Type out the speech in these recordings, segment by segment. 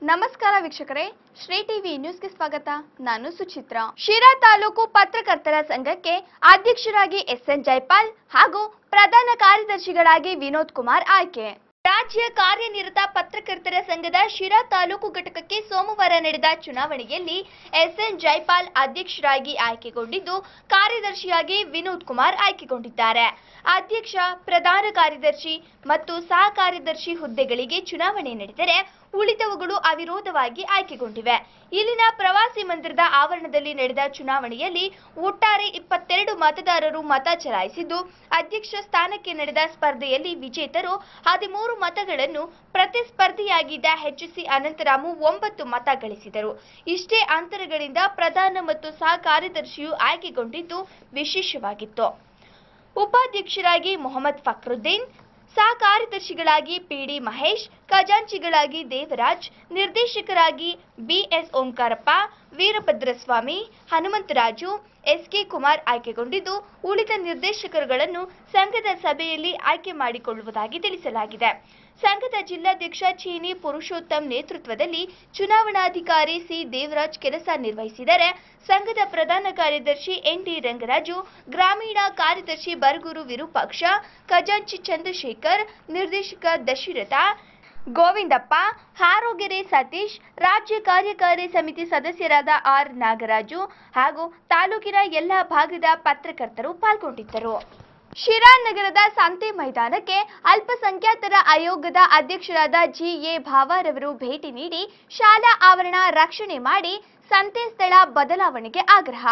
ನಮಸ್ಕಾರ ವೀಕ್ಷಕರೇ ಶ್ರೀ ಟಿವಿ ನ್ಯೂಸ್ಗೆ ಸ್ವಾಗತ ನಾನು ಸುಚಿತ್ರಾ ಶಿರಾ ತಾಲೂಕು ಪತ್ರಕರ್ತರ ಸಂಘಕ್ಕೆ ಅಧ್ಯಕ್ಷರಾಗಿ ಎಸ್ಎನ್ ಜೈಪಾಲ್ ಹಾಗೂ ಪ್ರಧಾನ ಕಾರ್ಯದರ್ಶಿಗಳಾಗಿ ವಿನೋದ್ ಕುಮಾರ್ ಆಯ್ಕೆ ರಾಜ್ಯ ಕಾರ್ಯನಿರತ ಪತ್ರಕರ್ತರ ಸಂಘದ ಶಿರಾ ತಾಲೂಕು ಘಟಕಕ್ಕೆ ಸೋಮವಾರ ನಡೆದ ಚುನಾವಣೆಯಲ್ಲಿ ಎಸ್ಎನ್ ಜೈಪಾಲ್ ಅಧ್ಯಕ್ಷರಾಗಿ ಆಯ್ಕೆಗೊಂಡಿದ್ದು ಕಾರ್ಯದರ್ಶಿಯಾಗಿ ವಿನೋದ್ ಕುಮಾರ್ ಆಯ್ಕೆಗೊಂಡಿದ್ದಾರೆ ಅಧ್ಯಕ್ಷ ಪ್ರಧಾನ ಕಾರ್ಯದರ್ಶಿ ಮತ್ತು ಸಹ ಕಾರ್ಯದರ್ಶಿ ಹುದ್ದೆಗಳಿಗೆ ಚುನಾವಣೆ ನಡೆದರೆ ಉಳಿದವುಗಳು ಅವಿರೋಧವಾಗಿ ಆಯ್ಕೆಗೊಂಡಿವೆ ಇಲ್ಲಿನ ಪ್ರವಾಸಿ ಮಂದಿರದ ಆವರಣದಲ್ಲಿ ನಡೆದ ಚುನಾವಣೆಯಲ್ಲಿ ಒಟ್ಟಾರೆ ಇಪ್ಪತ್ತೆರಡು ಮತದಾರರು ಮತ ಚಲಾಯಿಸಿದ್ದು ಅಧ್ಯಕ್ಷ ಸ್ಥಾನಕ್ಕೆ ನಡೆದ ಸ್ಪರ್ಧೆಯಲ್ಲಿ ವಿಜೇತರು ಹದಿಮೂರು ಮತಗಳನ್ನು ಪ್ರತಿಸ್ಪರ್ಧಿಯಾಗಿದ್ದ ಎಚ್ಸಿ ಅನಂತರಾಮು ಒಂಬತ್ತು ಮತ ಗಳಿಸಿದರು ಇಷ್ಟೇ ಅಂತರಗಳಿಂದ ಪ್ರಧಾನ ಮತ್ತು ಸಹ ಕಾರ್ಯದರ್ಶಿಯು ಆಯ್ಕೆಗೊಂಡಿದ್ದು ವಿಶೇಷವಾಗಿತ್ತು ಉಪಾಧ್ಯಕ್ಷರಾಗಿ ಮೊಹಮ್ಮದ್ ಫಕ್ರುದ್ದೀನ್ ಸಹ ಕಾರ್ಯದರ್ಶಿಗಳಾಗಿ ಪಿಡಿ ಮಹೇಶ್ ಖಜಾಂಚಿಗಳಾಗಿ ದೇವರಾಜ್ ನಿರ್ದೇಶಕರಾಗಿ ಬಿಎಸ್ ಓಂಕಾರಪ್ಪ ವೀರಭದ್ರಸ್ವಾಮಿ ಹನುಮಂತರಾಜು ಎಸ್ಕೆ ಕುಮಾರ್ ಆಯ್ಕೆಗೊಂಡಿದ್ದು ಉಳಿದ ನಿರ್ದೇಶಕರುಗಳನ್ನು ಸಂಘದ ಸಭೆಯಲ್ಲಿ ಆಯ್ಕೆ ಮಾಡಿಕೊಳ್ಳುವುದಾಗಿ ತಿಳಿಸಲಾಗಿದೆ ಸಂಘದ ಜಿಲ್ಲಾಧ್ಯಕ್ಷ ಚೀನಿ ಪುರುಷೋತ್ತಮ್ ನೇತೃತ್ವದಲ್ಲಿ ಚುನಾವಣಾಧಿಕಾರಿ ಸಿ ದೇವರಾಜ್ ಕೆಲಸ ನಿರ್ವಹಿಸಿದರೆ ಸಂಘದ ಪ್ರಧಾನ ಕಾರ್ಯದರ್ಶಿ ಎನ್ ಡಿ ರಂಗರಾಜು ಗ್ರಾಮೀಣ ಕಾರ್ಯದರ್ಶಿ ಬರಗೂರು ವಿರೂಪಾಕ್ಷ ಖಜಾಂಚಿ ಚಂದ್ರಶೇಖರ್ ನಿರ್ದೇಶಕ ದಶರಥ ಗೋವಿಂದಪ್ಪ ಹಾರೋಗೆರೆ ಸತೀಶ್ ರಾಜ್ಯ ಕಾರ್ಯಕಾರಿ ಸಮಿತಿ ಸದಸ್ಯರಾದ ಆರ್ ನಾಗರಾಜು ಹಾಗೂ ತಾಲೂಕಿನ ಎಲ್ಲ ಭಾಗದ ಪತ್ರಕರ್ತರು ಪಾಲ್ಗೊಂಡಿದ್ದರು ಶಿರಾ ನಗರದ ಸಂತೆ ಮೈದಾನಕ್ಕೆ ಅಲ್ಪಸಂಖ್ಯಾತರ ಆಯೋಗದ ಅಧ್ಯಕ್ಷರಾದ ಜಿ ಎ ಭಾವಾರವರು ಭೇಟಿ ನೀಡಿ ಶಾಲಾ ಆವರಣ ರಕ್ಷಣೆ ಮಾಡಿ ಸಂತೆ ಸ್ಥಳ ಬದಲಾವಣೆಗೆ ಆಗ್ರಹ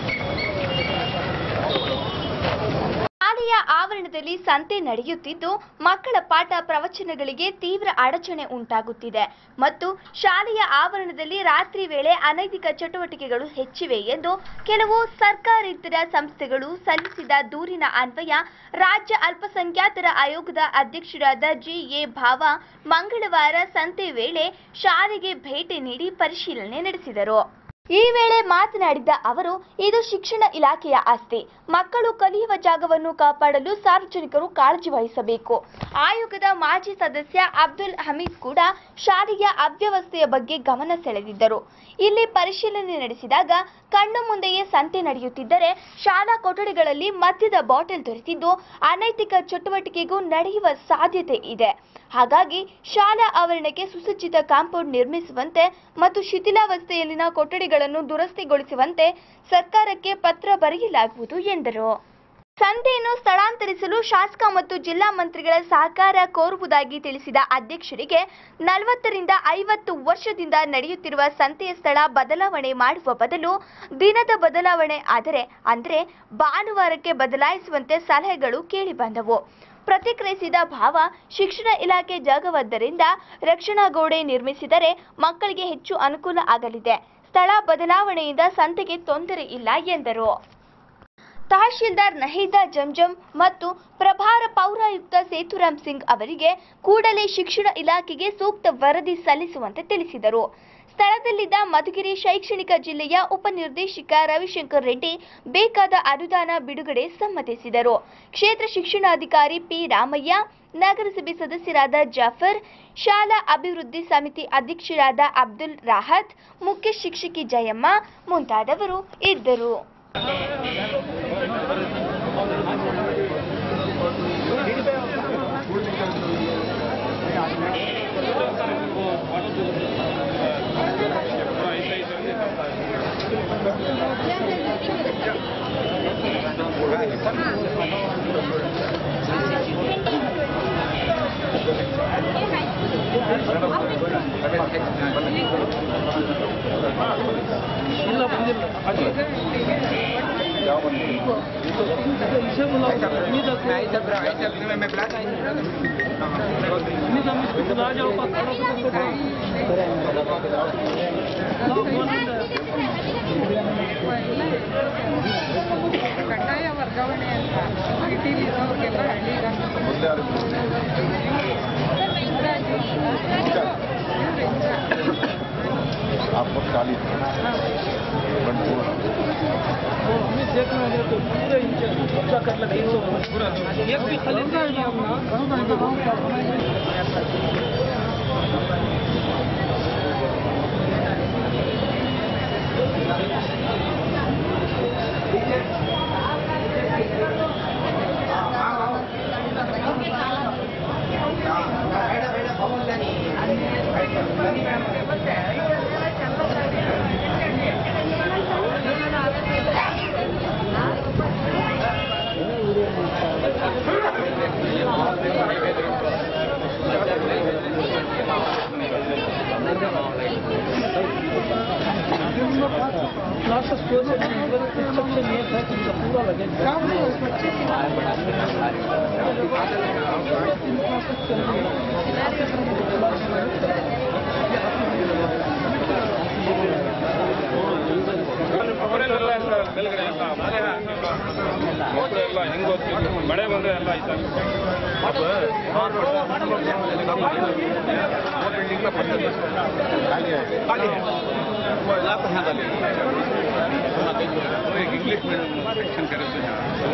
ಶಾಲೆಯ ಆವರಣದಲ್ಲಿ ಸಂತೆ ನಡೆಯುತ್ತಿದ್ದು ಮಕ್ಕಳ ಪಾಠ ಪ್ರವಚನಗಳಿಗೆ ತೀವ್ರ ಅಡಚಣೆ ಉಂಟಾಗುತ್ತಿದೆ ಮತ್ತು ಶಾಲೆಯ ಆವರಣದಲ್ಲಿ ರಾತ್ರಿ ವೇಳೆ ಅನೈತಿಕ ಚಟುವಟಿಕೆಗಳು ಹೆಚ್ಚಿವೆ ಎಂದು ಕೆಲವು ಸರ್ಕಾರೇತರ ಸಂಸ್ಥೆಗಳು ಸಲ್ಲಿಸಿದ ದೂರಿನ ಅನ್ವಯ ರಾಜ್ಯ ಅಲ್ಪಸಂಖ್ಯಾತರ ಆಯೋಗದ ಅಧ್ಯಕ್ಷರಾದ ಜಿ ಎ ಭಾವ ಮಂಗಳವಾರ ಸಂತೆ ವೇಳೆ ಶಾಲೆಗೆ ಭೇಟಿ ನೀಡಿ ಪರಿಶೀಲನೆ ನಡೆಸಿದರು ಈ ವೇಳೆ ಮಾತನಾಡಿದ ಅವರು ಇದು ಶಿಕ್ಷಣ ಇಲಾಖೆಯ ಆಸ್ತಿ ಮಕ್ಕಳು ಕಲಿಯುವ ಜಾಗವನ್ನು ಕಾಪಾಡಲು ಸಾರ್ವಜನಿಕರು ಕಾಳಜಿ ವಹಿಸಬೇಕು ಆಯೋಗದ ಮಾಜಿ ಸದಸ್ಯ ಅಬ್ದುಲ್ ಹಮೀದ್ ಕೂಡ ಶಾಲೆಯ ಅವ್ಯವಸ್ಥೆಯ ಬಗ್ಗೆ ಗಮನ ಸೆಳೆದಿದ್ದರು ಇಲ್ಲಿ ಪರಿಶೀಲನೆ ನಡೆಸಿದಾಗ ಕಣ್ಣು ಮುಂದೆಯೇ ಸಂತೆ ನಡೆಯುತ್ತಿದ್ದರೆ ಶಾಲಾ ಕೊಠಡಿಗಳಲ್ಲಿ ಮದ್ಯದ ಬಾಟಲ್ ದೊರೆತಿದ್ದು ಅನೈತಿಕ ಚಟುವಟಿಕೆಗೂ ನಡೆಯುವ ಸಾಧ್ಯತೆ ಇದೆ ಹಾಗಾಗಿ ಶಾಲಾ ಆವರಣಕ್ಕೆ ಸುಸಜ್ಜಿತ ಕಾಂಪೌಂಡ್ ನಿರ್ಮಿಸುವಂತೆ ಮತ್ತು ಶಿಥಿಲಾವಸ್ಥೆಯಲ್ಲಿನ ಕೊಠಡಿಗಳನ್ನು ದುರಸ್ತಿಗೊಳಿಸುವಂತೆ ಸರ್ಕಾರಕ್ಕೆ ಪತ್ರ ಬರೆಯಲಾಗುವುದು ಎಂದರು ಸಂತೆಯನ್ನು ಸ್ಥಳಾಂತರಿಸಲು ಶಾಸಕ ಮತ್ತು ಜಿಲ್ಲಾ ಮಂತ್ರಿಗಳ ಸಹಕಾರ ಕೋರುವುದಾಗಿ ತಿಳಿಸಿದ ಅಧ್ಯಕ್ಷರಿಗೆ ನಲವತ್ತರಿಂದ ಐವತ್ತು ವರ್ಷದಿಂದ ನಡೆಯುತ್ತಿರುವ ಸಂತೆಯ ಸ್ಥಳ ಬದಲಾವಣೆ ಮಾಡುವ ಬದಲು ದಿನದ ಬದಲಾವಣೆ ಆದರೆ ಅಂದರೆ ಭಾನುವಾರಕ್ಕೆ ಬದಲಾಯಿಸುವಂತೆ ಸಲಹೆಗಳು ಕೇಳಿಬಂದವು ಪ್ರತಿಕ್ರಿಯಿಸಿದ ಭಾವ ಶಿಕ್ಷಣ ಇಲಾಖೆ ಜಾಗವಾದ್ದರಿಂದ ರಕ್ಷಣಾ ಗೋಡೆ ನಿರ್ಮಿಸಿದರೆ ಮಕ್ಕಳಿಗೆ ಹೆಚ್ಚು ಅನುಕೂಲ ಆಗಲಿದೆ ಸ್ಥಳ ಬದಲಾವಣೆಯಿಂದ ಸಂತೆಗೆ ತೊಂದರೆ ಇಲ್ಲ ಎಂದರು ತಹಶೀಲ್ದಾರ್ ನಹೀದಾ ಜಂಜಂ ಮತ್ತು ಪ್ರಭಾರ ಪೌರಾಯುಕ್ತ ಸೇತುರಾಮ್ ಸಿಂಗ್ ಅವರಿಗೆ ಕೂಡಲೇ ಶಿಕ್ಷಣ ಇಲಾಖೆಗೆ ಸೂಕ್ತ ವರದಿ ಸಲ್ಲಿಸುವಂತೆ ತಿಳಿಸಿದರು ಸ್ಥಳದಲ್ಲಿದ್ದ ಮಧುಗಿರಿ ಶೈಕ್ಷಣಿಕ ಜಿಲ್ಲೆಯ ಉಪನಿರ್ದೇಶಕ ರವಿಶಂಕರ್ ರೆಡ್ಡಿ ಬೇಕಾದ ಅನುದಾನ ಬಿಡುಗಡೆ ಸಮ್ಮತಿಸಿದರು ಕ್ಷೇತ್ರ ಶಿಕ್ಷಣಾಧಿಕಾರಿ ಪಿ ರಾಮಯ್ಯ ನಗರಸಭೆ ಸದಸ್ಯರಾದ ಜಾಫರ್ ಶಾಲಾ ಅಭಿವೃದ್ಧಿ ಸಮಿತಿ ಅಧ್ಯಕ್ಷರಾದ ಅಬ್ದುಲ್ ರಾಹತ್ ಮುಖ್ಯ ಶಿಕ್ಷಕಿ ಜಯಮ್ಮ ಮುಂತಾದವರು ಇದ್ದರು ಕಡ್ಡಾಯ ವರ್ಗಾವಣೆ ಅಂತ ಸಿಟಿಲಿ ಇರೋರಿಗೆಲ್ಲ ಹಳ್ಳಿಗೆ आपको चालीस एक भी ಅವರೆಲ್ಲ ಮೇಲ್ಗಡೆ ಎಲ್ಲ ಮನೆ ಮಕ್ಕಳು ಎಲ್ಲ ಹೆಂಗ್ ಓದ್ತಿದ್ರು ಮಳೆ ಬಂದ್ರೆ ಎಲ್ಲ ಆಯ್ತಾ ಇಂಗ್ಲಿಷ್ ಮೀಡಿಯಂ सेक्शन करे थे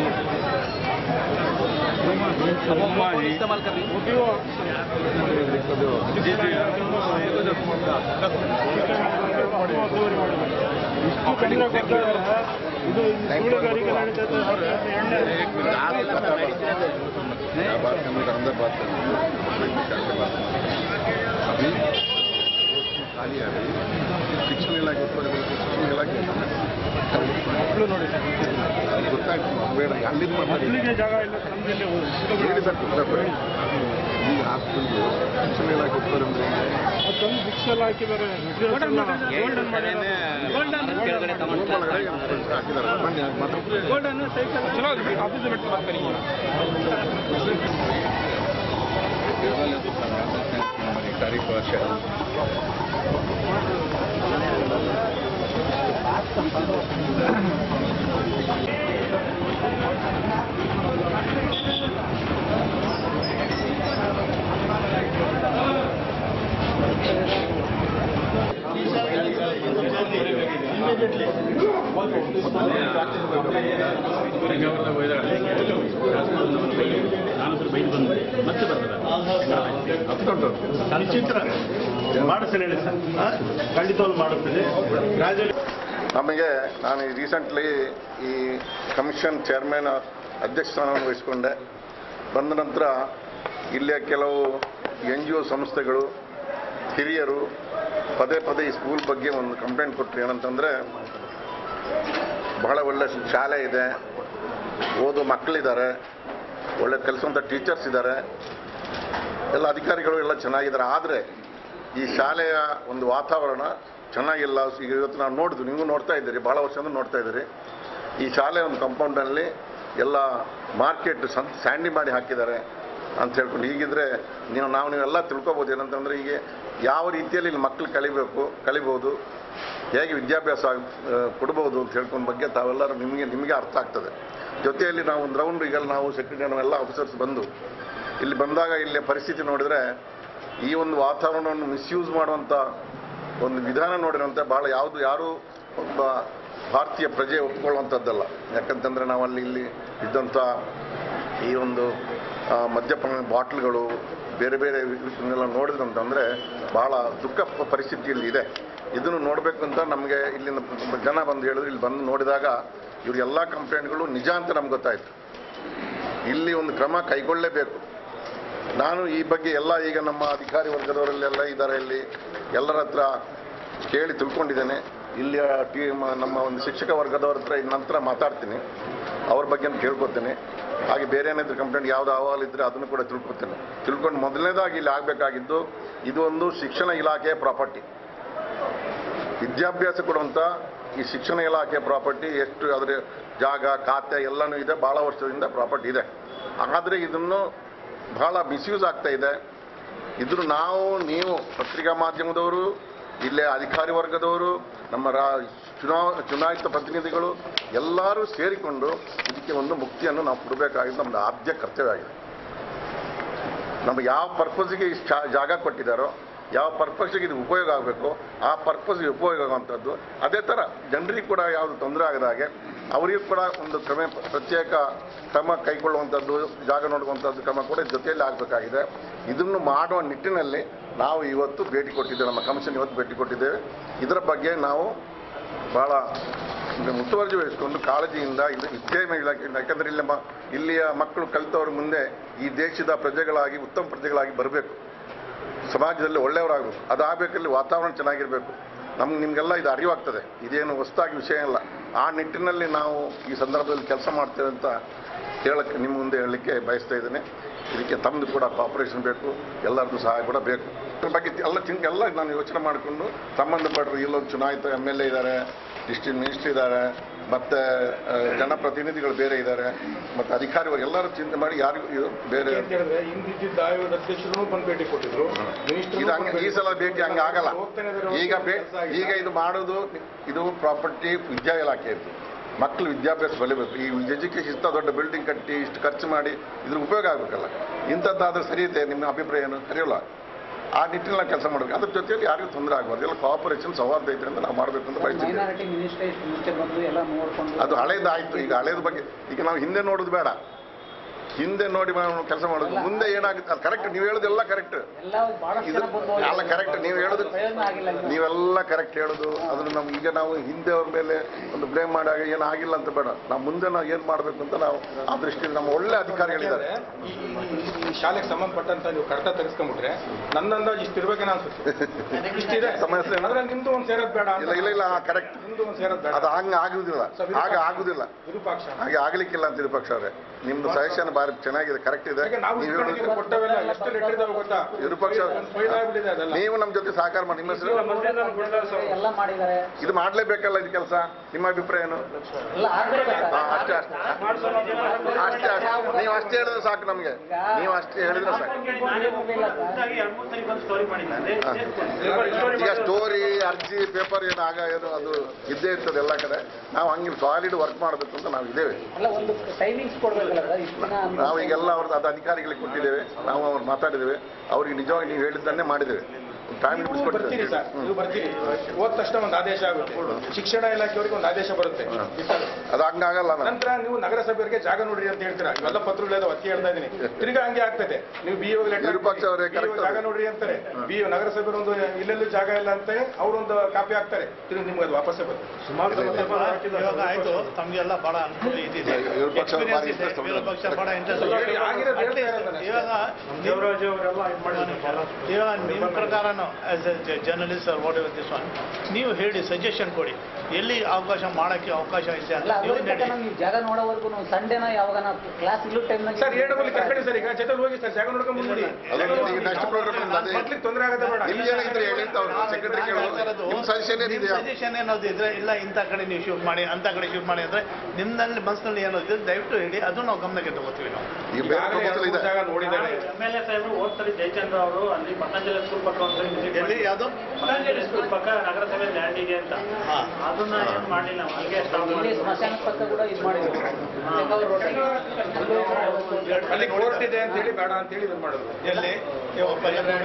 ಇದು ಸುಳ್ಳುಗಾರಿಕೆ ನಡೀತದೆ क्या बात करने का अंदर बात करना क्या बात अभी खाली है अभी ಶಿಕ್ಷಣ ಇಲಾಖೆ ಉತ್ಪನ್ನ ಶಿಕ್ಷಣ ಇಲಾಖೆ ಅದು ಗೊತ್ತಾಯ್ತು ಬೇಡ ಅಲ್ಲಿಂದ ಮಾತಾಡಿ ಮೊದಲಿಗೆ ಜಾಗ ಇಲ್ಲ ನಮ್ಗೆ ಹೇಳಿದಕ್ಕೆ ಉತ್ತರ ಕೊಡಿ. ಈಗ ಹಾಸ್ಪಿಟಲ್ ಶಿಕ್ಷಣ ಇಲಾಖೆ ಉತ್ತರ ಅಂದ್ರೆ ಮತ್ತೊಂದು ಭಿಕ್ಷೆ ಎಲ್ಲ ಹಾಕಿದ್ದಾರೆ ಗೋಲ್ಡನ್ ಒಳಗಡೆ ಹಾಕಿದ್ದಾರೆ ಬನ್ನಿ ಮಾತಾಡ್ತೀವಿ ಗೋಲ್ಡನ್ ಸೈಕಲ್ ಚಲೋ ಆಫೀಸ್ ಬಿಟ್ಟು ಬರ್ತಾರೆ तारीख वर्ष ನಾನು ಸ್ವಲ್ಪ ಬೈದು ಬಂದೆ ಮತ್ತೆ ಬರ್ತಾರೆ ವಿಚಿತ್ರ ಮಾಡಿಸ್ತೇನೆ ಹೇಳಿ ಸರ್ ಹಾ? ಖಂಡಿತವಾಗ್ಲು ಮಾಡುತ್ತೇನೆ ಗ್ರಾಜುಯಲಿ ನಮಗೆ ನಾನು ರೀಸೆಂಟ್ಲಿ ಈ ಕಮಿಷನ್ ಚೇರ್ಮನ್ ಅಧ್ಯಕ್ಷ ಸ್ಥಾನವನ್ನು ವಹಿಸಿಕೊಂಡೆ ಬಂದ ನಂತರ ಇಲ್ಲಿಯ ಕೆಲವು ಎನ್ ಜಿ ಒ ಸಂಸ್ಥೆಗಳು ಹಿರಿಯರು ಪದೇ ಪದೇ ಈ ಸ್ಕೂಲ್ ಬಗ್ಗೆ ಒಂದು ಕಂಪ್ಲೇಂಟ್ ಕೊಟ್ಟರು ಏನಂತಂದರೆ ಬಹಳ ಒಳ್ಳೆ ಶಾಲೆ ಇದೆ ಓದೋ ಮಕ್ಕಳಿದ್ದಾರೆ ಒಳ್ಳೆ ಕಲಿಸುವಂಥ ಟೀಚರ್ಸ್ ಇದ್ದಾರೆ ಎಲ್ಲ ಅಧಿಕಾರಿಗಳು ಎಲ್ಲ ಚೆನ್ನಾಗಿದ್ದಾರೆ ಆದರೆ ಈ ಶಾಲೆಯ ಒಂದು ವಾತಾವರಣ ಚೆನ್ನಾಗಿಲ್ಲ ಈಗ ಇವತ್ತು ನಾವು ನೋಡಿದ್ವಿ ನೀವು ನೋಡ್ತಾ ಇದ್ದೀರಿ ಭಾಳ ವರ್ಷದಿಂದ ನೋಡ್ತಾ ಇದ್ದೀರಿ ಈ ಶಾಲೆ ಒಂದು ಕಂಪೌಂಡಲ್ಲಿ ಎಲ್ಲ ಮಾರ್ಕೆಟ್ ಸಂ ಸ್ಯಾಂಡಿ ಮಾಡಿ ಹಾಕಿದ್ದಾರೆ ಅಂತ ಹೇಳ್ಕೊಂಡು ಹೀಗಿದ್ರೆ ನೀವು ನಾವು ನೀವೆಲ್ಲ ತಿಳ್ಕೊಬೋದು ಏನಂತಂದರೆ ಈಗ ಯಾವ ರೀತಿಯಲ್ಲಿ ಇಲ್ಲಿ ಮಕ್ಕಳು ಕಲಿಬೇಕು ಕಲಿಬೋದು ಹೇಗೆ ವಿದ್ಯಾಭ್ಯಾಸ ಆಗ್- ಆ, ಕೊಡ್ಬೋದು ಅಂತ ಹೇಳ್ಕೊಂಡ ಬಗ್ಗೆ ತಾವೆಲ್ಲರೂ ನಿಮಗೆ ನಿಮಗೆ ಅರ್ಥ ಆಗ್ತದೆ ಜೊತೆಯಲ್ಲಿ ನಾವು ಒಂದು ರೌಂಡ್ ಈಗ ನಾವು ಸೆಕ್ರೆಟರಿ ನಾವೆಲ್ಲ ಆಫೀಸರ್ಸ್ ಬಂದು ಇಲ್ಲಿ ಬಂದಾಗ ಇಲ್ಲಿ ಪರಿಸ್ಥಿತಿ ನೋಡಿದರೆ ಈ ಒಂದು ವಾತಾವರಣವನ್ನು ಮಿಸ್ಯೂಸ್ ಮಾಡುವಂಥ ಒಂದು ವಿಧಾನ ನೋಡಿರಂತೆ ಭಾಳ ಯಾವುದು ಯಾರೂ ಒಬ್ಬ ಭಾರತೀಯ ಪ್ರಜೆ ಒಪ್ಕೊಳ್ಳುವಂಥದ್ದಲ್ಲ ಯಾಕಂತಂದರೆ ನಾವು ಅಲ್ಲಿ ಇಲ್ಲಿ ಇದ್ದಂಥ ಈ ಒಂದು ಆ, ಮದ್ಯಪಾನ ಬಾಟ್ಲ್ಗಳು ಬೇರೆ ಬೇರೆ ಇದನ್ನೆಲ್ಲ ನೋಡಿದ್ರಂತಂದರೆ ಭಾಳ ದುಃಖ ಪ- ಪರಿಸ್ಥಿತಿ ಇಲ್ಲಿ ಇದೆ ಇದನ್ನು ನೋಡಬೇಕು ಅಂತ ನಮಗೆ ಇಲ್ಲಿಂದ ಜನ ಬಂದು ಹೇಳಿದ್ರು ಇಲ್ಲಿ ಬಂದು ನೋಡಿದಾಗ ಇವ್ರ ಎಲ್ಲ ಕಂಪ್ಲೇಂಟ್ಗಳು ನಿಜ ಅಂತ ನಮ್ಗೆ ಗೊತ್ತಾಯಿತು ಇಲ್ಲಿ ಒಂದು ಕ್ರಮ ಕೈಗೊಳ್ಳಲೇಬೇಕು ನಾನು ಈ ಬಗ್ಗೆ ಎಲ್ಲ ಈಗ ನಮ್ಮ ಅಧಿಕಾರಿ ವರ್ಗದವರಲ್ಲೆಲ್ಲ ಇದ್ದಾರೆ ಇಲ್ಲಿ ಎಲ್ಲರ ಹತ್ರ ಕೇಳಿ ತಿಳ್ಕೊಂಡಿದ್ದೇನೆ ಇಲ್ಲಿಯ ಟೀಮ್ ನಮ್ಮ ಒಂದು ಶಿಕ್ಷಕ ವರ್ಗದವ್ರ ಹತ್ರ ಇನ್ನು ನಂತರ ಮಾತಾಡ್ತೀನಿ ಅವ್ರ ಬಗ್ಗೆ ಕೇಳ್ಕೊತೇನೆ ಹಾಗೆ ಬೇರೆ ಏನಾದರೂ ಕಂಪ್ಲೇಂಟ್ ಯಾವ್ದು ಅಹವಾಲು ಇದ್ದರೆ ಅದನ್ನು ಕೂಡ ತಿಳ್ಕೊತೇನೆ ತಿಳ್ಕೊಂಡು ಮೊದಲನೇದಾಗಿ ಇಲ್ಲಿ ಆಗಬೇಕಾಗಿದ್ದು ಇದು ಒಂದು ಶಿಕ್ಷಣ ಇಲಾಖೆಯ ಪ್ರಾಪರ್ಟಿ ವಿದ್ಯಾಭ್ಯಾಸ ಕೊಡುವಂಥ ಈ ಶಿಕ್ಷಣ ಇಲಾಖೆ ಪ್ರಾಪರ್ಟಿ ಎಷ್ಟು ಅದರ ಜಾಗ ಖಾತೆ ಎಲ್ಲನೂ ಇದೆ ಭಾಳ ವರ್ಷದಿಂದ ಪ್ರಾಪರ್ಟಿ ಇದೆ ಆದರೆ ಇದನ್ನು ಬಹಳ ಮಿಸ್ಯೂಸ್ ಆಗ್ತಾ ಇದೆ ಇದ್ರ ನಾವು ನೀವು ಪತ್ರಿಕಾ ಮಾಧ್ಯಮದವರು ಇಲ್ಲೇ ಅಧಿಕಾರಿ ವರ್ಗದವರು ನಮ್ಮ ರಾ ಚುನಾವ ಚುನಾಯಿತ ಪ್ರತಿನಿಧಿಗಳು ಎಲ್ಲರೂ ಸೇರಿಕೊಂಡು ಇದಕ್ಕೆ ಒಂದು ಮುಕ್ತಿಯನ್ನು ನಾವು ಕೊಡಬೇಕಾಗಿದ್ದು ನಮ್ಮದು ಆದ್ಯ ಕರ್ತವ್ಯ ಆಗಿದೆ ನಮ್ಗೆ ಯಾವ ಪರ್ಪಸ್ಗೆ ಈ ಶಾ- ಜಾಗ ಕೊಟ್ಟಿದ್ದಾರೋ ಯಾವ ಪರ್ಪಸ್ಗೆ ಇದು ಉಪಯೋಗ ಆಗಬೇಕು ಆ ಪರ್ಪಸ್ಗೆ ಉಪಯೋಗ ಆಗುವಂಥದ್ದು ಅದೇ ಥರ ಜನರಿಗೆ ಕೂಡ ಯಾವುದು ತೊಂದರೆ ಆಗದ ಹಾಗೆ ಅವರಿಗೂ ಕೂಡ ಒಂದು ಕ್ರಮ ಪ್ರತ್ಯೇಕ ಕ್ರಮ ಕೈಗೊಳ್ಳುವಂಥದ್ದು ಜಾಗ ನೋಡುವಂಥದ್ದು ಕ್ರಮ ಕೂಡ ಜೊತೆಯಲ್ಲಿ ಆಗಬೇಕಾಗಿದೆ ಇದನ್ನು ಮಾಡುವ ನಿಟ್ಟಿನಲ್ಲಿ ನಾವು ಇವತ್ತು ಭೇಟಿ ಕೊಟ್ಟಿದ್ದೇವೆ ನಮ್ಮ ಕಮಿಷನ್ ಇವತ್ತು ಭೇಟಿ ಕೊಟ್ಟಿದ್ದೇವೆ ಇದರ ಬಗ್ಗೆ ನಾವು ಭಾಳ ಅಂದ್ರೆ ಮುತುವರ್ಜಿ ವಹಿಸಿಕೊಂಡು ಕಾಳಜಿಯಿಂದ ಇದು ವಿದ್ಯೆ ಇಲಾಖೆಯಿಂದ ಯಾಕಂದ್ರೆ ಇಲ್ಲಿ ಮ- ಇಲ್ಲಿಯ ಮಕ್ಕಳು ಕಲಿತವ್ರ ಮುಂದೆ ಈ ದೇಶದ ಪ್ರಜೆಗಳಾಗಿ ಉತ್ತಮ ಪ್ರಜೆಗಳಾಗಿ ಬರಬೇಕು ಸಮಾಜದಲ್ಲಿ ಒಳ್ಳೆಯವರಾಗಬೇಕು ಅದಾಗಬೇಕಲ್ಲಿ ವಾತಾವರಣ ಚೆನ್ನಾಗಿರಬೇಕು ನಮ್ಗೆ ನಿಮಗೆಲ್ಲ ಇದು ಅರಿವಾಗ್ತದೆ ಇದೇನು ಹೊಸದಾಗಿ ವಿಷಯ ಅಲ್ಲ ಆ ನಿಟ್ಟಿನಲ್ಲಿ ನಾವು ಈ ಸಂದರ್ಭದಲ್ಲಿ ಕೆಲಸ ಮಾಡ್ತೇವೆ ಅಂತ ಹೇಳಕ್ಕೆ ನಿಮ್ಮ ಮುಂದೆ ಹೇಳಲಿಕ್ಕೆ ಬಯಸ್ತಾ ಇದ್ದೇನೆ ಇದಕ್ಕೆ ತಮ್ಮದು ಕೂಡ ಕಾಪರೇಷನ್ ಬೇಕು ಎಲ್ಲರದ್ದು ಸಹಾಯ ಕೂಡ ಬೇಕು ಇದ್ರ ಬಗ್ಗೆ ಎಲ್ಲ ಚಿಂತೆ ಎಲ್ಲ ನಾನು ಯೋಚನೆ ಮಾಡಿಕೊಂಡು ಸಂಬಂಧಪಟ್ಟರು ಇಲ್ಲೊಂದು ಚುನಾಯಿತ ಎಮ್ ಎಲ್ ಎ ಇದ್ದಾರೆ ಡಿಸ್ಟ್ರಿಕ್ಟ್ ಮಿನಿಸ್ಟರ್ ಇದ್ದಾರೆ ಮತ್ತು ಆ, ಜನಪ್ರತಿನಿಧಿಗಳು ಬೇರೆ ಇದ್ದಾರೆ ಮತ್ತು ಅಧಿಕಾರಿಗಳು ಎಲ್ಲರೂ ಚಿಂತೆ ಮಾಡಿ ಯಾರಿಗೂ ಇದು ಬೇರೆ ಅಂತ ಹೇಳಿದ್ರೆ ಹಿಂದಿದ್ದ ಆಯೋಗದ ಅಧ್ಯಕ್ಷರು ಬಂದು ಭೇಟಿ ಕೊಟ್ಟಿದ್ರು ಇದು ಹಂಗೆ ಈ ಸಲ ಭೇಟಿ ಹಂಗೆ ಆಗಲ್ಲ ಈಗ ಬೇ ಈಗ ಇದು ಮಾಡೋದು ಇದು ಪ್ರಾಪರ್ಟಿ ವಿದ್ಯಾ ಇಲಾಖೆ ಇತ್ತು ಮಕ್ಕಳು ವಿದ್ಯಾಭ್ಯಾಸ ಬೆಳಿಬೇಕು ಈ ಎಜುಕೇಶನ್ ಇಷ್ಟ ದೊಡ್ಡ ಬಿಲ್ಡಿಂಗ್ ಕಟ್ಟಿ ಇಷ್ಟು ಖರ್ಚು ಮಾಡಿ ಇದ್ರ ಉಪಯೋಗ ಆಗಬೇಕಲ್ಲ ಇಂಥದ್ದಾದ್ರೆ ಸರಿ ಇದೆ ನಿಮ್ಮ ಅಭಿಪ್ರಾಯ ಏನು ಸರಿಯಲ್ಲ ಆ ನಿಟ್ಟಿನಲ್ಲಿ ಕೆಲಸ ಮಾಡಬೇಕು ಅದ್ರ ಜೊತೆಯಲ್ಲಿ ಯಾರಿಗೂ ತೊಂದರೆ ಆಗಬಾರ್ದು ಎಲ್ಲ ಕೋಆಪರೇಷನ್ ಸೌಹಾರ್ದ ಐತೆ ಅಂತ ನಾವು ಮಾಡಬೇಕು ಅಂತ ಬಯಸ್ತೀವಿ ಮೈನಾರಿಟಿ ಮಿನಿಸ್ಟರ್ ಮುಂಚೆ ಬಂದು ಎಲ್ಲ ನೋಡ್ಕೊಂಡು ಅದು ಹಳೇದಾಯ್ತು ಈಗ ಹಳೇದ ಬಗ್ಗೆ ಈಗ ನಾವು ಹಿಂದೆ ನೋಡೋದು ಬೇಡ ಹಿಂದೆ ನೋಡಿ ನಾವು ಕೆಲಸ ಮಾಡೋದು ಮುಂದೆ ಏನಾಗುತ್ತೆ ಅದು ಕರೆಕ್ಟ್ ನೀವು ಹೇಳೋದೆಲ್ಲ ಕರೆಕ್ಟ್ ಎಲ್ಲ ಬಹಳಷ್ಟು ಇದು ಜನ ಬಂದು ಎಲ್ಲ ಕರೆಕ್ಟ್ ನೀವು ಹೇಳೋದು ಪ್ರಯೋಜನ ಆಗಿಲ್ಲ ಇನ್ನು. ನೀವೆಲ್ಲ ಕರೆಕ್ಟ್ ಹೇಳೋದು ಅದನ್ನ ನಮ್ಗೆ ಈಗ ನಾವು ಹಿಂದೆ ಅವ್ರ ಮೇಲೆ ಒಂದು ಬ್ಲೇಮ್ ಮಾಡಾಗ ಏನು ಆಗಿಲ್ಲ ಅಂತ ಬೇಡ ನಾವು ಮುಂದೆ ನಾವು ಏನು ಮಾಡಬೇಕು ಅಂತ ನಾವು ಆ ದೃಷ್ಟಿಯಲ್ಲಿ ನಮ್ಮ ಒಳ್ಳೆ ಅಧಿಕಾರಿಗಳಿದ್ದಾರೆ ಈ ಈ- ಈ ಶಾಲೆಗೆ ಸಂಬಂಧಪಟ್ಟಂತ ನೀವು ಕಡತ ತೆಗೆಸ್ಕೊಂಡ್ಬಿಟ್ರೆ ನನ್ನ ಅಂದಾಜು ಇಷ್ಟು ಇರ್ಬೇಕೇನೋ ಅನ್ಸುತ್ತೆ ಇಷ್ಟಿದೆ ಸಮಸ್ಯೆ ಏನು? ಅದ್ರಲ್ಲಿ ನಿಮ್ದು ಒಂದು ಸೇರೋದು ಬೇಡ ಅಂತ. ಇಲ್ಲ ಇಲ್ಲ ಇಲ್ಲ ಕರೆಕ್ಟ್ ನಿಮ್ದು ಒಂದು ಸೇರೋದು ಬೇಡ ಅದು ಹಂಗೆ ಆಗುದಿಲ್ಲ ಹಾಗೆ ಆಗುದಿಲ್ಲ ವಿರೂಪಾಕ್ಷ ಹಾಗೆ ಆಗ್ಲಿಕ್ಕಿಲ್ಲ ಅಂತ ವಿರೂಪಾಕ್ಷ ಅವರೇ ನಿಮ್ದು ಸಜೆಷನ್ ಬಾರಿ ಚೆನ್ನಾಗಿದೆ ಕರೆಕ್ಟ್ ಇದೆ ಯಾಕೆ ನಾವು ನೀವು ಇಸ್ಕೊಂಡಿದ್ದೀವಿ, ಹೇಳೋದು ಕೊಟ್ಟವೆಲ್ಲ ಎಷ್ಟು ಲೆಟರ್ ಇದಾವೆ ಗೊತ್ತಾ ವಿರೂಪಾಕ್ಷ ಒಂದು ಫೈಲ್ ಆಗ್ಬಿಟ್ಟಿದೆ ಅದೆಲ್ಲ ನೀವು ನಮ್ಮ ಜೊತೆ ಸಹಕಾರ ಮಾಡಿ ನಿಮ್ಮ ಹೆಸರು ಎಲ್ಲ ಮಾಡಿದ್ದಾರೆ ಇದು ಮಾಡ್ಲೇಬೇಕಲ್ಲ ಇದು ಕೆಲಸ ನಿಮ್ಮ ಅಭಿಪ್ರಾಯ ಏನು ಎಲ್ಲ ಆಗ್ಬೇಕಲ್ಲ ಹಾ, ಅಷ್ಟೇ ಅಷ್ಟೇ ಅಷ್ಟೇ ಅಷ್ಟೇ ನೀವು ಅಷ್ಟೇ ಹೇಳಿದ್ರೆ ಸಾಕು ನಮಗೆ ನೀವು ಅಷ್ಟೇ ಹೇಳಿದ್ರೆ ಸಾಕು ಈಗ ಸ್ಟೋರಿ ಅರ್ಜಿ ಪೇಪರ್ ಏನು ಆಗ ಏನು ಅದು ಇದ್ದೇ ಇರ್ತದೆ ಎಲ್ಲ ಕಡೆ ನಾವು ಹಂಗೆ ಸಾಲಿಡ್ ವರ್ಕ್ ಮಾಡಬೇಕು ಅಂತ ನಾವು ಇದ್ದೇವೆ ಅಲ್ಲ ಒಂದು ಟೈಮಿಂಗ್ಸ್ ಕೊಡ್ಬೇಕಲ್ಲ ಸರ್ ಇಷ್ಟು ದಿನ ಅಂತ. ನಾವು ಈಗೆಲ್ಲ ಅವ್ರದ್ದು ಅದು ಅಧಿಕಾರಿಗಳಿಗೆ ಕೊಟ್ಟಿದ್ದೇವೆ ನಾವು ಅವ್ರು ಮಾತಾಡಿದ್ದೇವೆ ಅವ್ರಿಗೆ ನಿಜವಾಗಿ ನೀವು ಹೇಳಿದ್ದನ್ನೇ ಮಾಡಿದ್ದೇವೆ ಟೈಮ್ ನೀವು ಬರ್ತೀರಿ ಸರ್ ನೀವು ಬರ್ತೀರಿ ಹೋದ ತಕ್ಷಣ ಒಂದು ಆದೇಶ ಆಗುತ್ತೆ ಶಿಕ್ಷಣ ಇಲಾಖೆಯವರಿಗೆ ಒಂದು ಆದೇಶ ಬರುತ್ತೆ ಅದು ಹಂಗಾಗಲ್ಲ ನಾನು ನಂತರ ನೀವು ನಗರಸಭೆಯವರಿಗೆ ಜಾಗ ನೋಡ್ರಿ ಅಂತ ಹೇಳ್ತೀರಾ ಇವೆಲ್ಲ ಪತ್ರಗಳಿದಾವೆ ಅದಕ್ಕೆ ಹೇಳ್ತಾ ಇದೀನಿ ತಿರ್ಗಾ ಹಂಗೆ ಆಗ್ತದೆ ನೀವು ಬಿ ವಿರೂಪಾಕ್ಷ ಅವರೇ correct ಜಾಗ ನೋಡ್ರಿ ಅಂತಾರೆ ಬಿ ನಗರಸಭೆ ಒಂದು ಇಲ್ಲೆಲ್ಲೂ ಜಾಗ ಇಲ್ಲ ಅಂತ ಅವರೊಂದು ಕಾಪಿ ಹಾಕ್ತಾರೆ ತಿರ್ಗಿ ನಿಮ್ಗೆ ಅದು ವಾಪಸ್ಸೇ ಬರುತ್ತೆ ಇವಾಗ ಆಯ್ತು ತಮಗೆಲ್ಲ ಬಹಳ ಅನುಕೂಲ ಇದಿದೆ ವಿರೂಪಾಕ್ಷ ಅವ್ರು ಭಾರಿ Experience ಇದೆ. interest ವಿರೂಪಾಕ್ಷ ಬಹಳ ಇಂಟ್ರೆಸ್ಟ್ ಹೇಳಿ, ಆಗಿರೋದು ಹೇಳ್ತಾ ಇರೋದು ನಾನು. ಇವಾಗ ದೇವರಾಜ್ ಅವರೆಲ್ಲ ಇದು ಮಾಡಿದ್ರು ಇವಾಗ ನಿಮ್ಮ ಪ್ರಕಾರನೂ as a journalist or whatever this one ನೀವು ಹೇಳಿ ಸಜೆಷನ್ ಕೊಡಿ ಎಲ್ಲಿ ಅವಕಾಶ ಮಾಡಕ್ಕೆ ಅವಕಾಶ ಇದೆ ಅಲ್ಲ ಅಂತ ನೀವು ಅದ್ರ ಹೇಳಿ ತನಕ ನೀವು ಜಾಗ ನೋಡೋವರೆಗೂ ಸಂಡೇನ ಯಾವಾಗ ಕ್ಲಾಸ್ ಇಲ್ಲೂ ಟೈಮ್ನಾಗ ಸರ್ ಏಳು ಬಲ್ಲಿ ಕರ್ಕಡಿ ಸರ್ ಈಗ ಜೊತೆ ಹೋಗಿ ಸರ್ ಜಾಗ ನೋಡ್ಕೊಂಡು ಬಂದ್ಬಿಡಿ ಅದು ಈಗ ನೆಕ್ಸ್ಟ್ ಪ್ರೋಗ್ರಾಮ್ ಅದೇ ಮಕ್ಳಿಗೆ ತೊಂದರೆ ಆಗತ್ತೆ ಬೇಡ ನಿಮ್ಗೆ ಏನಿದ್ರೆ ಹೇಳಿ ಅಂತ ಅವ್ರು ಸೆಕ್ರೆಟರಿ ಕೇಳೋದು ನಿಮ್ಮ ಸಜೆಷನ್ ಏನಿದೆಯಾ ಸಜೆಷನ್ ಏನಾದ್ರು ಇದ್ರೆ ಇಲ್ಲ ಇಂಥ ಕಡೆ ನೀವು ಶೂಟ್ ಮಾಡಿ ಅಂತ ಕಡೆ ಶೂಟ್ ಮಾಡಿ ಅಂದ್ರೆ ನಿಮ್ಮಲ್ಲಿ ಮನಸ್ಸಿನಲ್ಲಿ ಏನೋ ಇದ್ರೆ ದಯವಿಟ್ಟು ಹೇಳಿ ಅದು ನಾವು ಗಮನಕ್ಕೆ ತಗೋತೀವಿ ನಾವು ಈಗ ಬೇರೆ ಈಗಾಗಲೇ ಪ್ರಪೋಸಲ್ ಇದೆ ಎರಡು ಜಾಗ ನೋಡಿದ್ದಾರೆ ಎಮ್ ಎಲ್ ಎ ಸಾಹೇಬರು ಹೋದ್ಸರಿ ಜಯಚಂದ್ರ ಅವರು ಅಲ್ಲಿ ಪತಂಜಲಿ ಸ್ಕೂಲ್ ಪಕ್ಕ ಒಂದು ವಿಸಿಟ್ ಎಲ್ಲಿ ಯಾವುದು ಪತಂಜಲಿ ಸ್ಕೂಲ್ ಪಕ್ಕ ನಗರಸಭೆ ಲ್ಯಾಂಡ್ ಇದೆ ಅಂತ ಹಾ. ಅದನ್ನ ಏನ್ ಮಾಡಲಿಲ್ಲ ನಾವು ಅಲ್ಲಿಗೆ ಸ್ಟಾಪ್ ಇಲ್ಲಿ ಮಾಡಿದ್ವಿ. ಸ್ಮಶಾನ ಪಕ್ಕ ಕೂಡ ಇದು ಮಾಡಿದ್ರು ಚೆಂಗಾವೂರು ರೋಡಲ್ಲಿ. ಅಲ್ಲೂ ಅಲ್ಲಿ ಕೋರ್ಟ್ ಇದೆ ಅಂತ ಹೇಳಿ ಬೇಡ ಅಂತ ಹೇಳಿ ಇದು ಮಾಡೋದು ಎಲ್ಲಿ ಇವಾಗ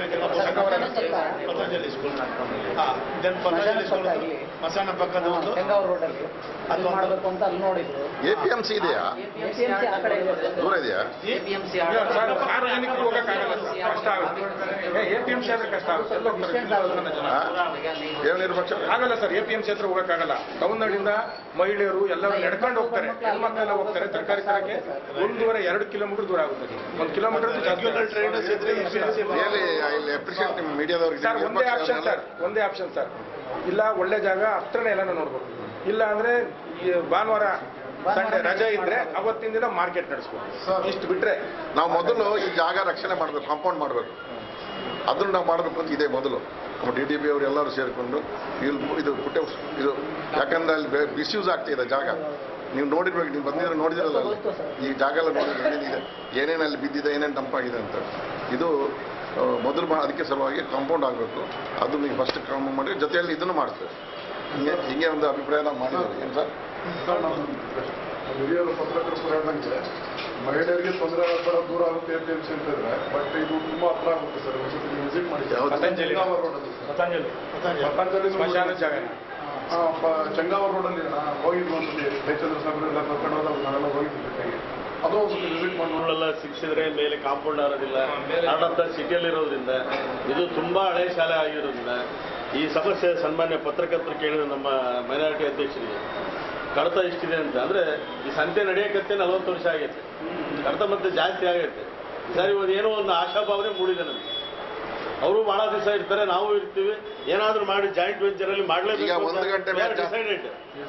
ಪತಂಜಲಿ ಸ್ಕೂಲ್ ಹಾ ದೆನ್ ಪತಂಜಲಿ ಸ್ಕೂಲ್ ಮಸಾನ ಪಕ್ಕದ ಒಂದು ಚೆಂಗಾವೂರು ರೋಡಲ್ಲಿ ಅಲ್ಲಿ ಮಾಡಬೇಕು ಅಂತ ಅಲ್ಲಿ ನೋಡಿದ್ರು ಎ ಪಿ ಎಂ ಸಿ ಇದೆಯಾ APMC ಆ ಕಡೆ ಇದೆ ದೂರ ಇದೆಯಾ ಇಲ್ಲ, ಸರ್, ಸಾರ್ವಜನಿಕರು ಹೋಗಕ್ಕಾಗಲ್ಲ ಸರ್. ಕಷ್ಟ ಆಗುತ್ತೆ ಎ ಪಿ ಎಂ ಸಿ ಆದ್ರೆ ಕಷ್ಟ ಆಗುತ್ತೆ ಎಲ್ಲ ಹೋಗ್ತಾರೆ ಕೆಲವು ಜನ. ಏನು ನಿರ್ಪಕ್ಷ ಆಗಲ್ಲ sir A P M C ಹತ್ರ ಹೋಗಕ್ಕಾಗಲ್ಲ ಟೌನ್ನಡಿಂದ ಮಹಿಳೆಯರು ಎಲ್ಲರೂ ನಡ್ಕೊಂಡು ಹೋಗ್ತಾರೆ ಹೆಣ್ಮಕ್ಳೆಲ್ಲ ಹೋಗ್ತಾರೆ ತರಕಾರಿ ತರಕ್ಕೆ ಒಂದೂವರೆ ಎರಡು ಕಿಲೋಮೀಟರ್ ದೂರ ಆಗುತ್ತೆ ಒಂದು ಕಿಲೋಮೀಟರ್ ರೆಗ್ಯುಲರ್ ಟ್ರೈನರ್ಸ್ ಇದ್ರೆ EPMC ರಿಯಲಿ ಇಲ್ಲಿ ಅಪ್ರಿಷಿಯೇಟ್ ನಿಮ್ಮ ಮೀಡಿಯಾದವ್ರಿಗೆ ಸರ್ ಒಂದೇ ಆಪ್ಷನ್ ಸರ್ ಒಂದೇ ಆಪ್ಷನ್ ಸರ್ ಇಲ್ಲ ಒಳ್ಳೆ ಜಾಗ ಹತ್ರನೇ ಎಲ್ಲಾನು ನೋಡ್ಬೇಕು ಇಲ್ಲ ಅಂದ್ರೆ ಈ ಭಾನುವಾರ ಸಂಡೆ ರಜೆ ಇದ್ರೆ ಅವತ್ತಿನ ದಿನ ಮಾರ್ಕೆಟ್ ನಡೆಸ್ಬೇಕು ಇಷ್ಟು ಬಿಟ್ರೆ ನಾವು ಮೊದಲು ಈ ಜಾಗ ರಕ್ಷಣೆ ಮಾಡಬೇಕು ಕಾಂಪೌಂಡ್ ಮಾಡಬೇಕು ಅದನ್ನು ನಾವು ಮಾಡಬೇಕು ಅಂತ ಇದೆ ಮೊದಲು ನಮ್ಮ ಡಿ ಡಿ ಬಿ ಅವರು ಎಲ್ಲರೂ ಸೇರಿಕೊಂಡು ಇಲ್ಲಿ ಇದು ಪುಟ್ಟ ಇದು ಯಾಕಂದ್ರೆ ಅಲ್ಲಿ ಮಿಸ್ಯೂಸ್ ಆಗ್ತಿದೆ ಜಾಗ ನೀವು ನೋಡಿರ್ಬೇಕು ನೀವು ಬಂದಿದ್ರೆ ನೋಡಿದಿರಲ್ಲ ಅಲ್ಲಿ ಈ ಜಾಗ ಎಲ್ಲ ನೋಡಿದ್ರೆ ಏನೇನಿದೆ ಏನೇನು ಅಲ್ಲಿ ಬಿದ್ದಿದೆ ಏನೇನು ತಂಪಾಗಿದೆ ಅಂತ ಇದು ಆ, ಮೊದಲು ಮಾ ಅದಕ್ಕೆ ಸಲುವಾಗಿ ಕಾಂಪೌಂಡ್ ಆಗಬೇಕು ಅದು ನೀವು ಫಸ್ಟ್ ಕಾಂಪೌಂಡ್ ಮಾಡಿ ಜೊತೆಯಲ್ಲಿ ಇದನ್ನು ಮಾಡ್ತೇವೆ ಹಿಂಗೆ ಹಿಂಗೆ ಒಂದು ಅಭಿಪ್ರಾಯ ನಾವು ಮಾಡಿದ್ದೇವೆ ಏನು ಸರ್ ಹಿರಿಯರು ಪತ್ರಕರ್ತರು ಹೇಳ್ದಂಗೆ ಮಹಿಳೆಯರಿಗೆ ತೊಂದರೆ ಆಗಬೇಡ ದೂರ ಆಗುತ್ತೆ ಎ ಪಿ ಎಂ ಸಿ ಅಂತ ಇದ್ರೆ ಬಟ್ ಇದು ತುಂಬಾ ಹತ್ರ ಆಗುತ್ತೆ ಸರ್ ಒಂದ್ಸತಿ ನೀವು ವಿಸಿಟ್ ಮಾಡಿ ಯಾವ್ದು? ಪತಂಜಲಿ. ಚೆಂಗಾವರ್ ರೋಡಲ್ಲಿ ಸರ್. ಪತಂಜಲಿ ಪತಂಜಲಿ ಸ್ಮಶಾನ ಜಾಗ ಚೆಂಗಾವರ್ ರೋಡಲ್ಲಿ ನಾ ಹೋಗಿದ್ವಿ ಒಂದ್ಸತಿ ಜಯಚಂದ್ರ ಸಾಹೇಬ್ರೆಲ್ಲ ಕರ್ಕೊಂಡು ಹೋದಾಗ ನಾವೆಲ್ಲ ಹೋಗಿದ್ವಿ ಜೊತೆಗೆ ಅದು ಒಂದು ವಿಸಿಟ್ ಮಾಡಿ ನೋಡಿ ಎಲ್ಲ ಸಿಕ್ಸಿದ್ರೆ ಮೇಲೆ ಕಾಂಪೌಂಡ್ ಆಗೋದಿಲ್ಲ ಆಡಂತ ಸಿಟಿಯಲ್ಲಿ ಇರೋದ್ರಿಂದ ಇದು ತುಂಬಾ ಹಳೆ ಶಾಲೆ ಆಗಿರೋದ್ರಿಂದ ಈ ಸಮಸ್ಯೆ ಸನ್ಮಾನ್ಯ ಪತ್ರಕರ್ತರು ಕೇಳಿದ ನಮ್ಮ ಮೈನಾರಿಟಿ ಅಧ್ಯಕ್ಷರಿಗೆ ಕಡತ ಇಷ್ಟಿದೆ ಅಂತ ಅಂದ್ರೆ ಈ ಸಂತೆ ನಡೆಯಕತ್ತೆ ನಲವತ್ತು ವರ್ಷ ಆಗೈತೆ ಕಡತ ಮತ್ತೆ ಜಾಸ್ತಿ ಆಗೈತೆ ಸರ್ ಇವತ್ತು ಏನೋ ಒಂದು ಆಶಾಭಾವನೆ ಮೂಡಿದೆ ನಮ್ಗೆ ಅವರು ಬಹಳ ದಿವಸ ಇರ್ತಾರೆ ನಾವು ಇರ್ತೀವಿ ಏನಾದ್ರೂ ಮಾಡಿ ಜಾಯಿಂಟ್ ವೆಂಚರ್ ಅಲ್ಲಿ ಈಗ ಒಂದು ಗಂಟೆ ಮೇಲೆ ಜಾ- ಡಿಸೈಡೆಡ್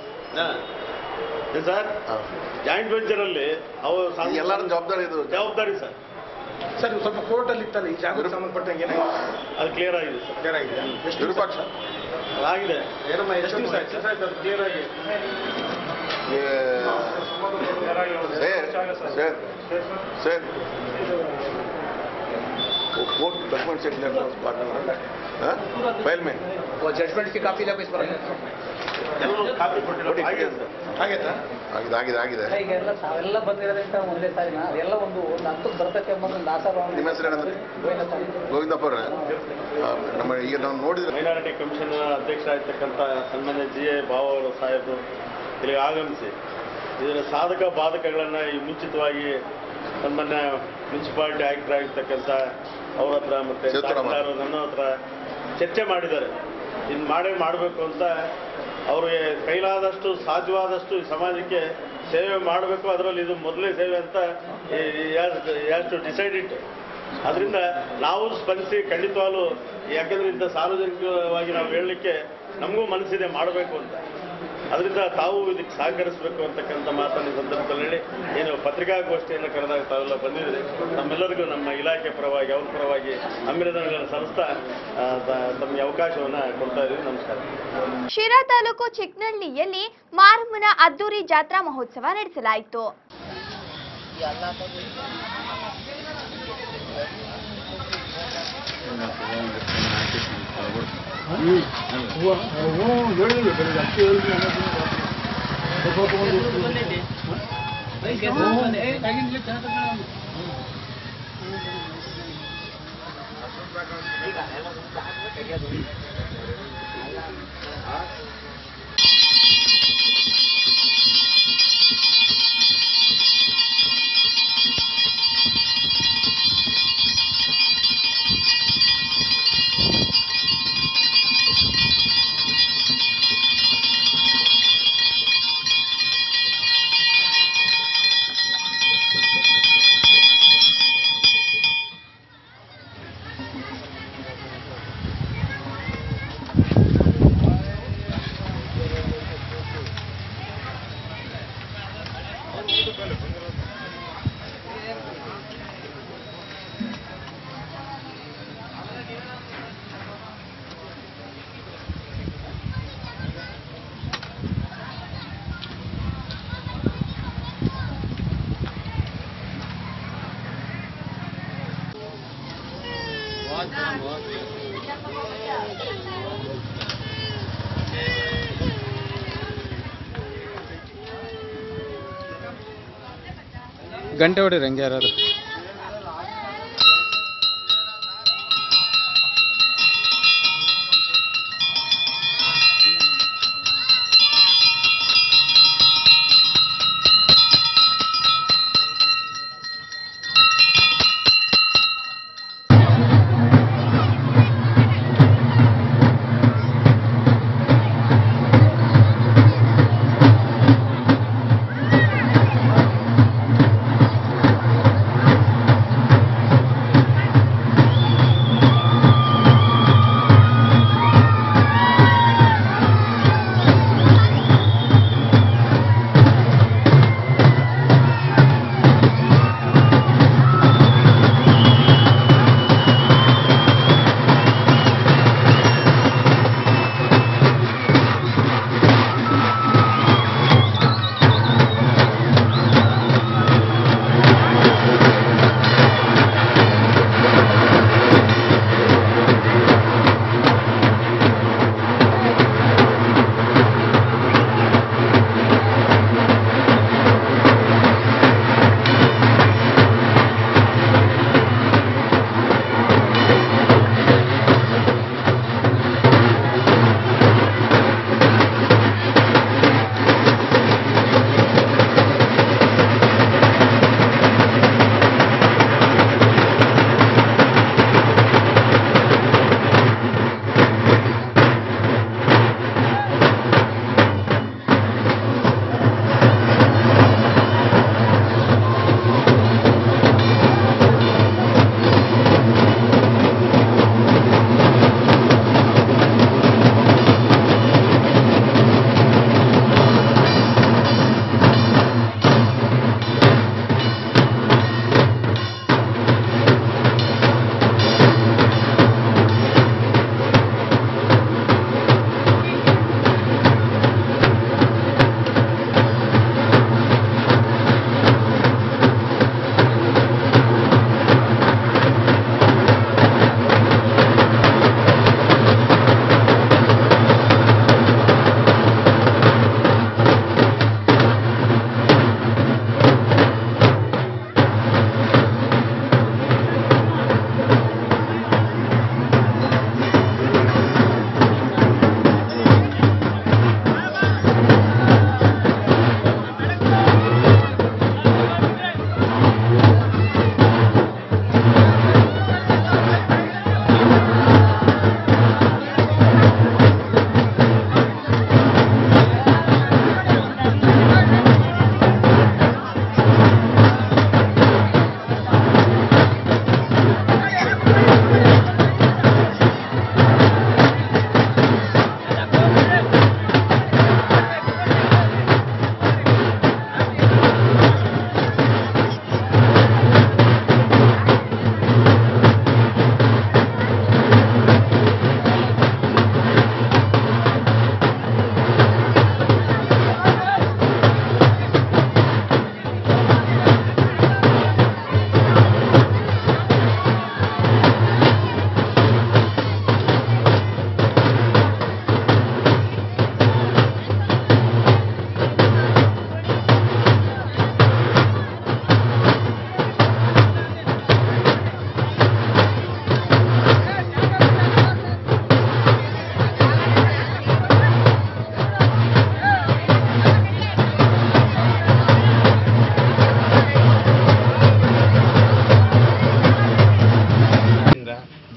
ಸರ್ ಜಾಯಿಂಟ್ ವೆಂಚರ್ ಅಲ್ಲಿ ಅವರು ಎಲ್ಲರ ಜವಾಬ್ದಾರಿ ಇದು ಜವಾಬ್ದಾರಿ ಸರ್ ಸರ್ ಇವು ಸ್ವಲ್ಪ ಕೋರ್ಟಲ್ಲಿ ಇತ್ತಲ್ಲ ಈ ಜಾಗಕ್ಕೆ ಸಂಬಂಧಪಟ್ಟಂಗೆ ಏನಾಗಿದೆ ಅದು ಕ್ಲಿಯರ್ ಆಗಿದೆ ಸರ್ ಕ್ಲಿಯರ್ ಆಗಿದೆ ಎಷ್ಟು ವಿರೂಪಾಕ್ಷ ಅದಾಗಿದೆ ಏನಮ್ಮ ಎಷ್ಟು ದಿವಸ ಆಯ್ತು ಕ್ಲಿಯರ್ ಆಗಿ sir sir sir court document से क्लियर बात फाइल में वो जजमेंट की कापी लगे इस पर ಎಲ್ಲರೂ ಕಾಪಿ ಕೊಟ್ಟಿರೋದು ಆಗಿದೆ ಸರ್ ಆಗೈತಾ ಆಗಿದೆ ಆಗಿದೆ ಆಗಿದೆ ಈಗ ಎಲ್ಲ ಎಲ್ಲ ಬಂದಿರೋದ್ರಿಂದ ಒಂದೇ ಸಾರಿನ ಅದೆಲ್ಲ ಒಂದು ಒಂದು ಹಂತಕ್ಕೆ ಬರ್ತೈತೆ ಎಂಬ ಒಂದು ಆಶಾಭಾವನೆ ನಿಮ್ಮ ಹೆಸರು ಏನಂದ್ರೆ ಗೋವಿಂದಪ್ಪ ಅವರೇ ಆ, ನಮ್ಮ ಈಗ ನಾವು ನೋಡಿದ್ರೆ ಮೈನಾರಿಟಿ ಕಮಿಷನ್ ಅಧ್ಯಕ್ಷರಾಗಿರ್ತಕ್ಕಂಥ ಸನ್ಮಾನ್ಯ ಜಿ ಎ ಭಾವ ಅವರು ಸಾಹೇಬರು ಇಲ್ಲಿಗೆ ಆಗಮಿಸಿ ಇದರ ಸಾಧಕ ಬಾಧಕಗಳನ್ನು ಈ ಮುಂಚಿತವಾಗಿ ಸನ್ಮಾನ್ಯ ಮುನ್ಸಿಪಾಲಿಟಿ ಆಯುಕ್ತರ್ ಆಗಿರ್ತಕ್ಕಂಥ ಅವ್ರ ಹತ್ರ ಮತ್ತೆ ಶಿವತರಾಮ. ತಹಸೀಲ್ದಾರ್ ನನ್ನ ಹತ್ರ ಚರ್ಚೆ ಮಾಡಿದ್ದಾರೆ ಇನ್ನು ಮಾಡೇ ಮಾಡಬೇಕು ಅಂತ ಅವ್ರಿಗೆ ಕೈಲಾದಷ್ಟು ಸಾಧ್ಯವಾದಷ್ಟು ಈ ಸಮಾಜಕ್ಕೆ ಸೇವೆ ಮಾಡಬೇಕು ಅದರಲ್ಲಿ ಇದು ಮೊದಲನೇ ಸೇವೆ ಅಂತ ಯಾಷ್ಟು ಡಿಸೈಡೆಡ್ ಅದರಿಂದ ನಾವು ಸ್ಪಂದಿಸಿ ಖಂಡಿತವಾಗ್ಲೂ ಯಾಕಂದ್ರೆ ಇಂಥ ಸಾರ್ವಜನಿಕವಾಗಿ ನಾವು ಹೇಳಲಿಕ್ಕೆ ನಮಗೂ ಮನಸ್ಸಿದೆ ಮಾಡಬೇಕು ಅಂತ ಅದರಿಂದ ತಾವು ಇದಕ್ಕೆ ಸಹಕರಿಸಬೇಕು ಅಂತಕ್ಕಂಥ ಮಾತನ್ನು ಈ ಸಂದರ್ಭದಲ್ಲಿ ಹೇಳಿ ಏನು ಪತ್ರಿಕಾಗೋಷ್ಠಿಯನ್ನು ಕರೆದಾಗ ತಾವೆಲ್ಲ ಬಂದಿದ್ದೀರಿ ನಮ್ಮೆಲ್ಲರಿಗೂ ನಮ್ಮ ಇಲಾಖೆ ಪರವಾಗಿ ಅವ್ರ ಪರವಾಗಿ ಅಭಿನಂದನೆಗಳನ್ನು ಸಲ್ಲಿಸ್ತಾ ಆ, ತ- ತಮಗೆ ಅವಕಾಶವನ್ನು ಕೊಡ್ತಾ ಇದ್ದೀವಿ ನಮಸ್ಕಾರ ಶಿರಾ ತಾಲೂಕು ಚಿಕ್ನಹಳ್ಳಿಯಲ್ಲಿ ಮಾರಮ್ಮನ ಅದ್ದೂರಿ ಜಾತ್ರಾ ಮಹೋತ್ಸವ ನಡೆಸಲಾಯಿತು ಗಂಟೆ ಹೊಡಿರಿ ಹಂಗೆ ಯಾರಾದ್ರು ಿ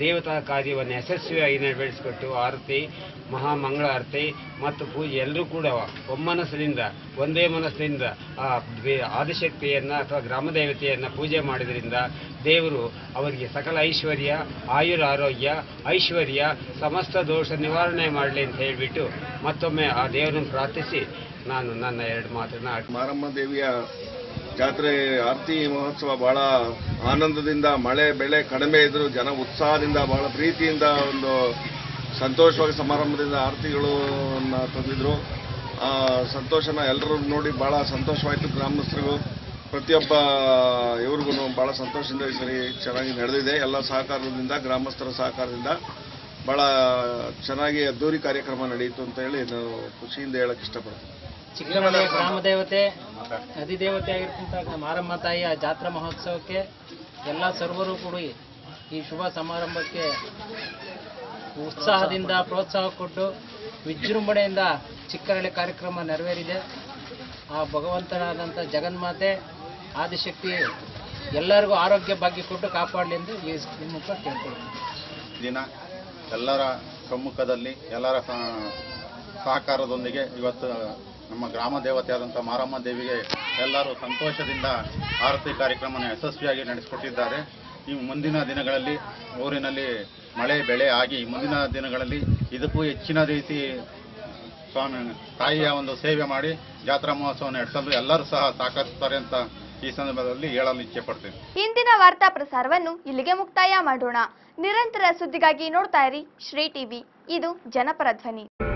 ದೇವತಾ ಕಾರ್ಯವನ್ನು ಯಶಸ್ವಿಯಾಗಿ ನೆರವೇರಿಸಿಕೊಟ್ಟು ಆರತಿ ಮಹಾಮಂಗಳ ಆರತಿ ಮತ್ತು ಪೂಜೆ ಎಲ್ಲರೂ ಕೂಡ ಒಮ್ಮನಸ್ಸಿನಿಂದ ಒಂದೇ ಮನಸ್ಸಿನಿಂದ ಆ ದೇ- ಆದಿಶಕ್ತಿಯನ್ನು ಅಥವಾ ಗ್ರಾಮ ದೇವತೆಯನ್ನು ಪೂಜೆ ಮಾಡಿದ್ರಿಂದ ದೇವರು ಅವರಿಗೆ ಸಕಲ ಐಶ್ವರ್ಯ ಆಯುರ ಆರೋಗ್ಯ ಐಶ್ವರ್ಯ ಸಮಸ್ತ ದೋಷ ನಿವಾರಣೆ ಮಾಡಲಿ ಅಂತ ಹೇಳಿಬಿಟ್ಟು ಮತ್ತೊಮ್ಮೆ ಆ ದೇವರನ್ನು ಪ್ರಾರ್ಥಿಸಿ ನಾನು ನನ್ನ ಎರಡು ಮಾತನ್ನ ಮಾರಮ್ಮ ದೇವಿಯ ಜಾತ್ರೆ ಆರತಿ ಮಹೋತ್ಸವ ಬಹಳ ಆನಂದದಿಂದ ಮಳೆ ಬೆಳೆ ಕಡಿಮೆ ಇದ್ರು ಜನ ಉತ್ಸಾಹದಿಂದ ಬಹಳ ಪ್ರೀತಿಯಿಂದ ಒಂದು ಸಂತೋಷವಾಗಿ ಸಮಾರಂಭದಿಂದ ಆರತಿಗಳು ತಂದಿದ್ರು ಆ ಸಂತೋಷನ ಎಲ್ಲರೂ ನೋಡಿ ಬಹಳ ಸಂತೋಷವಾಯಿತು ಗ್ರಾಮಸ್ಥರಿಗೂ ಪ್ರತಿಯೊಬ್ಬ ಇವ್ರಿಗೂ ಬಹಳ ಸಂತೋಷದಿಂದ ಈ ಸರಿ ಚೆನ್ನಾಗಿ ನಡೆದಿದೆ ಎಲ್ಲ ಸಹಕಾರದಿಂದ ಗ್ರಾಮಸ್ಥರ ಸಹಕಾರದಿಂದ ಬಹಳ ಚೆನ್ನಾಗಿ ಅದ್ದೂರಿ ಕಾರ್ಯಕ್ರಮ ನಡೆಯಿತು ಅಂತ ಹೇಳಿ ನಾನು ಖುಷಿಯಿಂದ ಹೇಳಕ್ ಇಷ್ಟಪಡ್ತೀನಿ ಚಿಕ್ಕಮನೆಯ ಗ್ರಾಮ ದೇವತೆ ಅಧಿದೇವತೆ ಆಗಿರ್ತಕ್ಕಂಥ ಮಾರಮ್ಮ ತಾಯಿಯ ಜಾತ್ರಾ ಮಹೋತ್ಸವಕ್ಕೆ ಎಲ್ಲ ಸರ್ವರು ಕೂಡಿ ಈ ಶುಭ ಸಮಾರಂಭಕ್ಕೆ ಉತ್ಸಾಹದಿಂದ ಪ್ರೋತ್ಸಾಹ ಕೊಟ್ಟು ವಿಜೃಂಭಣೆಯಿಂದ ಚಿಕ್ಕರಳೆ ಕಾರ್ಯಕ್ರಮ ನೆರವೇರಿದೆ ಆ ಭಗವಂತನಾದಂಥ ಜಗನ್ಮಾತೆ ಆದಿಶಕ್ತಿ ಎಲ್ಲರಿಗೂ ಆರೋಗ್ಯ ಭಾಗ್ಯ ಕೊಟ್ಟು ಕಾಪಾಡಲಿ ಎಂದು ಈ ಮುಖ ಕೇಳ್ಕೊಳ್ತೀನಿ ದಿನ ಎಲ್ಲರ ಸಮ್ಮುಖದಲ್ಲಿ ಎಲ್ಲರ ಸ- ಸಹಕಾರದೊಂದಿಗೆ ಇವತ್ತು ನಮ್ಮ ಗ್ರಾಮ ದೇವತೆಯಾದಂಥ ಮಾರಮ್ಮ ದೇವಿಗೆ ಎಲ್ಲರೂ ಸಂತೋಷದಿಂದ ಆರತಿ ಕಾರ್ಯಕ್ರಮನ ಯಶಸ್ವಿಯಾಗಿ ನಡೆಸಿಕೊಟ್ಟಿದ್ದಾರೆ ಈ ಮುಂದಿನ ದಿನಗಳಲ್ಲಿ ಊರಿನಲ್ಲಿ ಮಳೆ ಬೆಳೆ ಆಗಿ ಮುಂದಿನ ದಿನಗಳಲ್ಲಿ ಇದಕ್ಕೂ ಹೆಚ್ಚಿನ ರೀತಿ ಸ್ವಾಮಿ ತಾಯಿಯ ಒಂದು ಸೇವೆ ಮಾಡಿ ಜಾತ್ರಾ ಮಹೋತ್ಸವ ನಡೆಸಲು ಎಲ್ಲರೂ ಸಹ ಸಹಕರಿಸ್ತಾರೆ ಅಂತ ಈ ಸಂದರ್ಭದಲ್ಲಿ ಹೇಳಲು ಇಚ್ಛೆ ಪಡ್ತೀನಿ ಇಂದಿನ ವಾರ್ತಾ ಪ್ರಸಾರವನ್ನು ಇಲ್ಲಿಗೆ ಮುಕ್ತಾಯ ಮಾಡೋಣ ನಿರಂತರ ಸುದ್ದಿಗಾಗಿ ನೋಡ್ತಾ ಇರಿ ಶ್ರೀ ಟಿವಿ ಇದು ಜನಪರ ಧ್ವನಿ